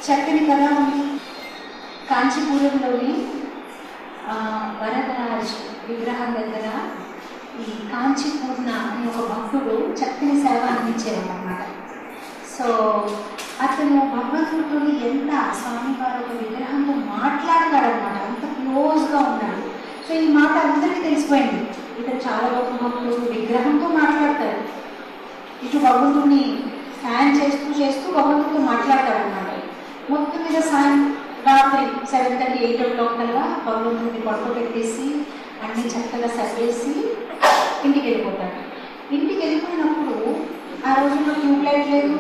చక్కని కథ ఉంది కాంచీపురంలోని ఆ, వరదరాజ్ విగ్రహం దగ్గర ఈ కాంచీపూర్ణ అనే ఒక భక్తుడు చక్కని సేవ అందించేవాడు అనమాట సో అతను భగవంతుడితో ఎంత స్వామివారి ఒక విగ్రహంతో మాట్లాడతాడు అనమాట అంత క్లోజ్గా ఉన్నాడు సో ఈ మాట అందరికీ తెలిసిపోయింది ఇతను చాలా గొప్ప భక్తుడు విగ్రహంతో మాట్లాడతాడు ఇటు భగవంతుడిని ఫ్యాన్ చేస్తూ చేస్తూ భగవంతుడితో మాట్లాడతాడు అనమాట మొత్తం మీద సాయం రాత్రి seven thirty eight o'clock కల్లా భగవంతుడిని పడుకోబెట్టేసి అన్ని చక్కగా సర్వేసి ఇంటికి వెళ్ళిపోతాడు ఇంటికి వెళ్ళిపోయినప్పుడు ఆ రోజుల్లో ట్యూబ్ లైట్ లేదు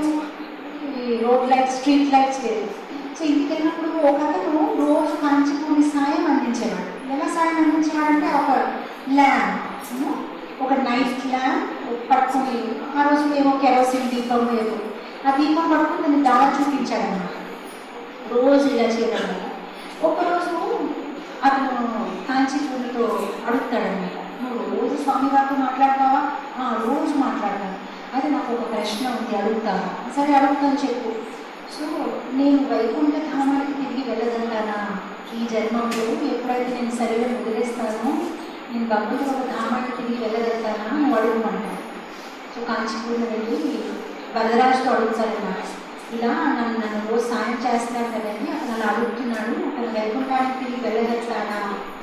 ఈ రోడ్ లైట్స్ స్ట్రీట్ లైట్స్ లేదు సో ఇంటికి వెళ్ళినప్పుడు ఒక అతను రోజు కాంచిపూడి సాయం అందించేవాడు ఎలా సాయం అందించేవాడంటే ఒక ల్యాంప్ ఒక నైట్ ల్యాంప్ పట్టుకుని ఆ రోజుల్లో ఏమో కెరోసిన్ దీపం లేదు ఆ దీపం పట్టుకుని దాన్ని దారి చూపించాడు అన్నమాట రోజు ఇలా చేయడం వల్ల ఒకరోజు అతను కాంచీపూడితో అడుగుతాడనమాట నువ్వు రోజు స్వామివారితో మాట్లాడతావా "ఆ, రోజు మాట్లాడతాను అయితే నాకు ఒక ప్రశ్న ఉంది అడుగుతావా సరే అడుగుతాను చెప్పు సో నేను వైకుంఠ ధామానికి తిరిగి వెళ్ళదంటానా ఈ జన్మంలో ఎప్పుడైతే నేను శరీరం వదిలేస్తానో నేను భగవంతుడు ఒక ధామానికి తిరిగి వెళ్ళగలుగుతానా నువ్వు అడుగుమంటాను సో కాంచీపూర్ణ వెళ్ళి వరదరాజుతో అడుగుతారన్నమాట ఇలా నన్ను నన్ను రోజు సాయం చేస్తున్నాడు కదండి అతను అలా అడుగుతున్నాడు అతను వైకుంఠానికి తిరిగి వెళ్ళగలుగుతాడా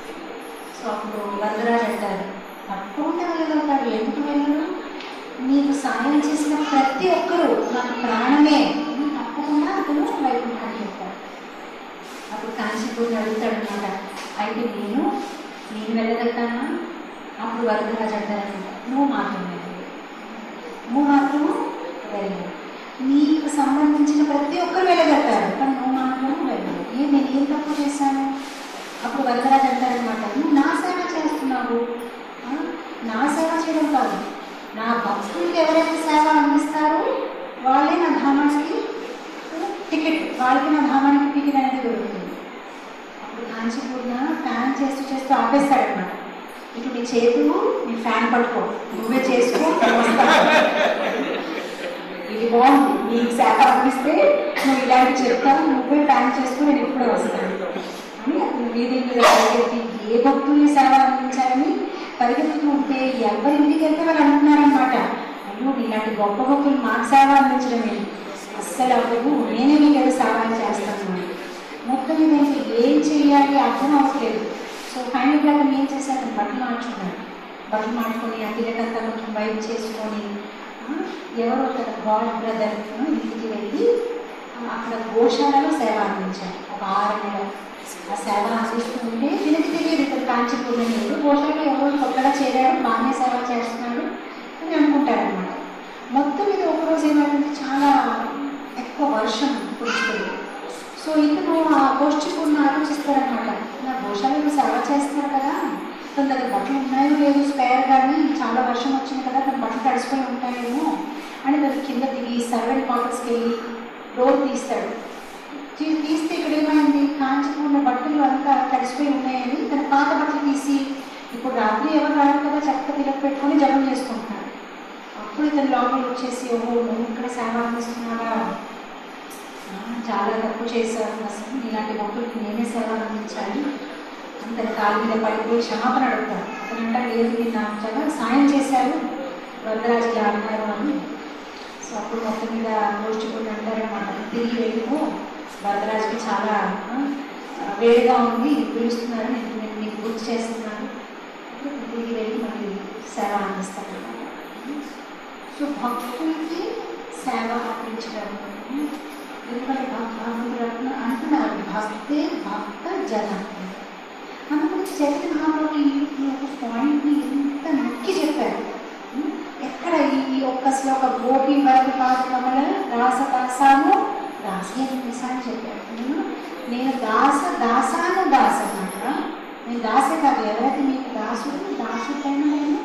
సో అప్పుడు వరదరాజు అంటారు తప్పకుండా వెళ్ళగలుగుతాడు ఎందుకు వెళ్ళడు నీకు సాయం చేసిన ప్రతి ఒక్కరూ నాకు ప్రాణమే తప్పకుండా అతను వైకుంఠానికి వెళ్తాడు అప్పుడు కాంచీపూర్ణ అడుగుతాడు అనమాట అయితే నేను నేను వెళ్ళగలుగుతానా అప్పుడు వరదరాజు అంటారనమాట నువ్వు మాత్రం వెళ్ళవు నువ్వు మాత్రము వెళ్ళవు నీకు సంబంధించిన ప్రతి ఒక్కరు వెళ్ళగలుగుతారు కానీ నువ్వు మాత్రం వెళ్ళవు ఏం నేను ఏం తప్పు చేశాను అప్పుడు వరదరాజు అంటారనమాట నువ్వు నా సేవ చేస్తున్నావు ఆ? నా సేవ చేయడం కాదు నా భక్తులకి ఎవరైతే సేవ అందిస్తారో వాళ్ళే నా ధామానికి టికెట్ వాళ్ళకి నా ధామానికి టికెట్ అనేది దొరుకుతుంది అప్పుడు కాంచీపూర్ణ ఫ్యాన్ చేస్తూ చేస్తూ ఆపేస్తాడనమాట ఇటు నీ చేతులు నీ ఫ్యాన్ పట్టుకో నువ్వే చేసుకో నేను వస్తాను. ఇది బాగుంది నీకు శాఖ అనిపిస్తే నువ్వు ఇలాంటి చెప్తావు నువ్వే ఫ్యాన్ చేసుకో నేను ఇప్పుడే వస్తాను అని అతను వీధి మీద పరిగెత్తి ఏ భక్తుల్ని సేవ అందించాలని పరిగెత్తుతూ ఉంటే ఎవరి ఇంటికి వెళ్తే వాళ్ళు అంటున్నారనమాట అయ్యో ఇలాంటి గొప్ప భక్తులు మాకు సేవ అందించడం ఏంటి అస్సలు అవ్వదు నేనే మీకు ఏదో సహాయం చేస్తాను అని. మొత్తం మీద ఇంకా ఏం చేయాలి అర్థం అవ్వట్లేదు సో ఫైనల్గా అతను ఏం చేశారు అతను బట్టలు మార్చుకున్నాడు బట్టలు మార్చుకొని ఆ తిరగంతా కొంచెం వైప్ చేసుకొని ఆ, ఎవరో తన గాడ్ బ్రదర్ ఇంటికి వెళ్ళి ఆ, అక్కడ గోశాలలో సేవ అందించాడు ఒక ఆరు నెలలు ఆ సేవ అందిస్తూ ఉంటే దీనికి తెలియదు ఇతను కాంచీపూర్ణ లేదు గోశాలలో ఎవరో కొత్తగా చేరాడు బాగానే సేవ చేస్తున్నాడు అని అనుకుంటారనమాట మొత్తం మీద ఒకరోజు ఏమైందంటే చాలా ఎక్కువ వర్షం కురుస్తుంది సో ఇతను ఆ గోష్ఠిపూర్ణ ఆలోచిస్తారనమాట నా గోశాలలో సేవ చేస్తున్నారు కదా తన దగ్గర బట్టలు ఉన్నాయో లేదు స్పేర్ కానీ చాలా వర్షం వచ్చింది కదా తన బట్టలు తడిసిపోయి ఉంటాయేమో అని తను కింద దిగి సర్వెంట్ క్వార్టర్స్కి వెళ్ళి డోర్ తీస్తాడు తీ- తీస్తే ఇక్కడ ఏమైంది కాంచిపూర్ణ బట్టలు అంతా తడిసిపోయి ఉన్నాయని తన పాత బట్టలు తీసి ఇప్పుడు రాత్రి ఎవరు రారు కదా చక్కగా తిరగ పెట్టుకొని జపం చేసుకుంటున్నాడు అప్పుడు ఇతను లోపల వచ్చేసి ఓహో నువ్వు ఇక్కడ సేవ అందిస్తున్నావా ఆ, చాలా తప్పు చేశాను అసలు ఇలాంటి భక్తులకి నేనే సేవ అందించాలి అతని కాలు మీద పడిపోయి క్షమాపణ అడుగుతాను అతను అంటాడు లేదు మీరు నాకు చాలా సాయం చేశారు వరదరాజు ఇలా అన్నారు అని సో అప్పుడు మొత్తం మీద గోష్ఠిపూర్ణ అంటారనమాట తిరిగి వెళ్ళిపో వరదరాజుకి చాలా ఆ, వేడిగా ఉంది పిలుస్తున్నారు నేను నేను నీకు గుర్తు చేస్తున్నాను అప్పుడు తిరిగి వెళ్ళి మళ్ళీ సేవ అందిస్తాను సో భక్తులకి సేవ అందించడం ఎందుకంటే భగవంతుడు అంటున్న- అంటున్నారు భక్తే భక్త జన అందుకని చైతన్య మహాప్రభు ఈ ఈ ఒక పాయింట్ని ఎంత నొక్కి చెప్పారు ఉం? ఎక్కడ ఈ ఈ ఒక్క శ్లోక గోపి వరకు కాదు కమల దాస దాసాను దాసి అని నిశాన్ని చెప్పారు ఉం? నేను దాస దాసాను దాస అన్నమాట నేను దాసే కాదు ఎవరైతే మీకు దాసుడు దాసుడైనా నేను